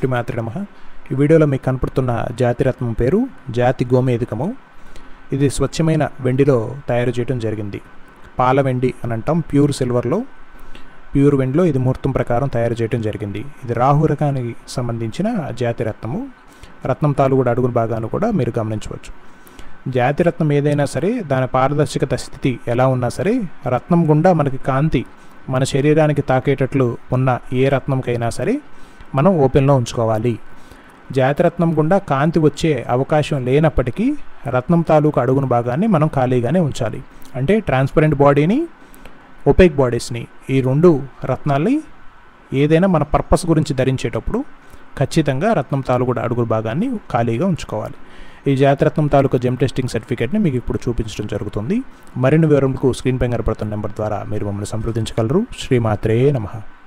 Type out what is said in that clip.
శ్రీమాత్రి నమ ఈ వీడియోలో మీకు కనపడుతున్న జాతి రత్నం పేరు జాతి గోమేధికము ఇది స్వచ్ఛమైన వెండిలో తయారు చేయడం జరిగింది పాల వెండి అని అంటాం ప్యూర్ సిల్వర్లో ప్యూర్ వెండిలో ఇది ముహూర్తం ప్రకారం తయారు చేయడం జరిగింది ఇది రాహు రకానికి సంబంధించిన జాతి రత్నము రత్నం తాలూకు అడుగుల భాగాన్ని కూడా మీరు గమనించవచ్చు జాతి రత్నం ఏదైనా సరే దాని పారదర్శకత స్థితి ఎలా ఉన్నా సరే రత్నం గుండా మనకి కాంతి మన శరీరానికి తాకేటట్లు ఉన్న ఏ రత్నంకైనా సరే మనం ఓపెన్లో ఉంచుకోవాలి జాతిరత్నం గుండా కాంతి వచ్చే అవకాశం లేనప్పటికీ రత్నం తాలూకు అడుగున భాగాన్ని మనం ఖాళీగానే ఉంచాలి అంటే ట్రాన్స్పరెంట్ బాడీని ఒపేక్ బాడీస్ని ఈ రెండు రత్నాల్ని ఏదైనా మన పర్పస్ గురించి ధరించేటప్పుడు ఖచ్చితంగా రత్నం తాలూకు అడుగుల భాగాన్ని ఖాళీగా ఉంచుకోవాలి ఈ జాతిరత్నం తాలూకు జెమ్ టెస్టింగ్ సర్టిఫికేట్ని మీకు ఇప్పుడు చూపించడం జరుగుతుంది మరిన్ని వివరములకు స్క్రీన్ పై కనపడుతున్న నెంబర్ ద్వారా మీరు మమ్మల్ని సంప్రదించగలరు శ్రీమాత్రే నమః